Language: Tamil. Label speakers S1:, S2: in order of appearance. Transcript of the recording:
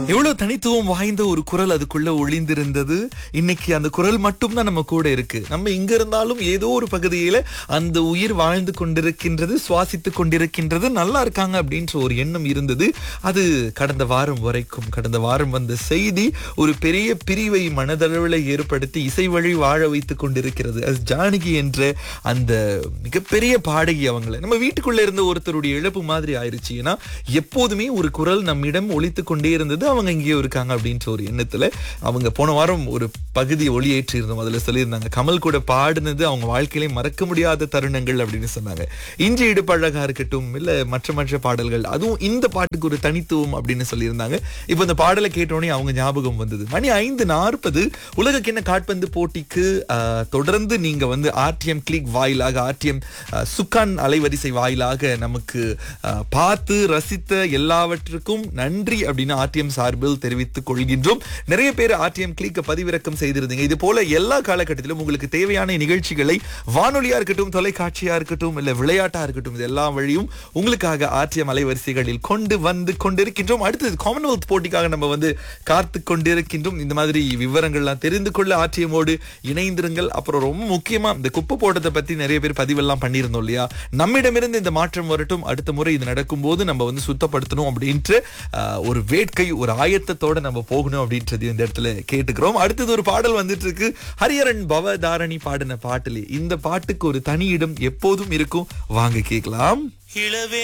S1: எவ்வளவு தனித்துவம் வாய்ந்த ஒரு குரல் அதுக்குள்ள ஒளிந்திருந்தது இன்னைக்கு அந்த குரல் மட்டும் தான் நம்ம கூட இருக்கு நம்ம இங்க இருந்தாலும் ஏதோ ஒரு பகுதியில அந்த உயிர் வாழ்ந்து கொண்டிருக்கின்றது சுவாசித்து கொண்டிருக்கின்றது நல்லா இருக்காங்க அப்படின்ற ஒரு எண்ணம் இருந்தது அது கடந்த வாரம் வரைக்கும் கடந்த வாரம் வந்த செய்தி ஒரு பெரிய பிரிவை மனதளவில் ஏற்படுத்தி இசை வழி வாழ வைத்துக் கொண்டிருக்கிறது as ஜானகி என்ற அந்த மிகப்பெரிய பாடகி அவங்கள நம்ம வீட்டுக்குள்ள இருந்த ஒருத்தருடைய இழப்பு மாதிரி ஆயிருச்சு ஏன்னா எப்போதுமே ஒரு குரல் நம்மிடம் ஒலித்து கொண்டே இருந்தது அவங்க இங்கேயோ இருக்காங்க அப்படின்ற ஒரு எண்ணத்துல அவங்க போன வாரம் ஒரு பகுதி ஒளியேற்றி இருந்தோம் அதுல சொல்லியிருந்தாங்க கமல் கூட பாடினது அவங்க வாழ்க்கையிலே மறக்க முடியாத தருணங்கள் அப்படின்னு சொன்னாங்க இஞ்சி இடுப்பழகா இருக்கட்டும் இல்ல மற்ற மற்ற பாடல்கள் அதுவும் இந்த பாட்டுக்கு ஒரு தனித்துவம் அப்படின்னு சொல்லியிருந்தாங்க இப்போ இந்த பாடலை கேட்டோடனே அவங்க ஞாபகம் வந்தது மணி ஐந்து நாற்பது உலக கிண்ண காட்பந்து போட்டிக்கு ஆஹ், தொடர்ந்து நீங்க வந்து ஆர்டிஎம் கிளிக் வாயிலாக ஆர்டிஎம் சுக்கான் அலைவரிசை வாயிலாக நமக்கு ஆஹ், பார்த்து ரசித்த எல்லாவற்றுக்கும் நன்றி அப்படின்னு ஆர்டிஎம் சார்பில் தெரிவித்துக் கொள்கின்றோம் நிறைய பேர் ஆர்டிஎம் கிளிக்க பதிவிறக்கம் செய்திருந்தீங்க இது போல எல்லா காலகட்டத்திலும் உங்களுக்கு தேவையான நிகழ்ச்சிகளை வானொலியா இருக்கட்டும் தொலைக்காட்சியா இருக்கட்டும் இல்ல விளையாட்டா இருக்கட்டும் இது எல்லா வழியும் உங்களுக்காக ஆர்டிஎம் அலைவரிசைகளில் கொண்டு வந்து கொண்டிருக்கின்றோம் அடுத்தது காமன்வெல்த் போட்டிக்காக நம்ம வந்து காத்து கொண்டிருக்கின்றோம் இந்த மாதிரி விவரங்கள்லாம் தெரிந்து கொள்ள ஆர்டிஎம்மோடு இணைந்திருங்கள் அப்புறம் ரொம்ப முக்கியமா இந்த குப்பை போட்டதை பத்தி நிறைய பேர் பதிவெல்லாம் பண்ணியிருந்தோம் இல்லையா நம்மிடமிருந்து இந்த மாற்றம் வரட்டும் அடுத்த முறை இது நடக்கும்போது நம்ம வந்து சுத்தப்படுத்தணும் அப்படின்ற ஆஹ், ஒரு வேட்கை ஒரு ஆயத்தத்தோட நம்ம போகணும் அப்படின்றதையும் இந்த இடத்துல கேட்டுக்கிறோம் அடுத்தது ஒரு பாடல் வந்துட்டு இருக்கு ஹரியரன் பவதாரணி பாடின பாட்டுல இந்த பாட்டுக்கு ஒரு தனி இடம் எப்போதும் இருக்கும் வாங்க கேட்கலாம்
S2: இளவே